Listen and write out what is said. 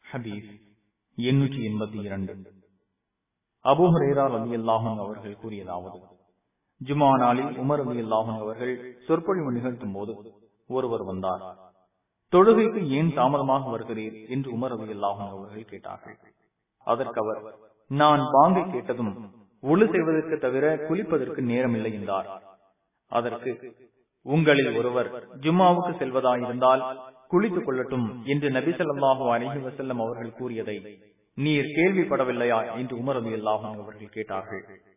ஹதீஸ் எண்ணூற்றி எண்பத்தி இரண்டு அபுஹரேரா ரவி அல்லாஹன் அவர்கள் கூறியதாவது ஜுமா நாளில் உமர் ரவி அல்லாஹன் அவர்கள் சொற்பொழிவு நிகழ்த்தும் போது ஒருவர் வந்தார் தொழுகைக்கு ஏன் தாமதமாக வருகிறீர் என்று உமர் ரவி அல்லாஹன் அவர்கள் கேட்டார்கள் அதற்கு அவர் நான் பாங்கை கேட்டதும் ஒழு செய்வதற்கு தவிர குளிப்பதற்கு நேரமில்லை என்றார் அதற்கு உங்களில் ஒருவர் ஜும்மாவுக்கு செல்வதாயிருந்தால் குளித்துக் கொள்ளட்டும் என்று நபி சொல்லாஹு அலஹி வசல்லம் அவர்கள் கூறியதை நீர் கேள்விப்படவில்லையா என்று உமர் அலி அல்லாஹும் அவர்கள் கேட்டார்கள்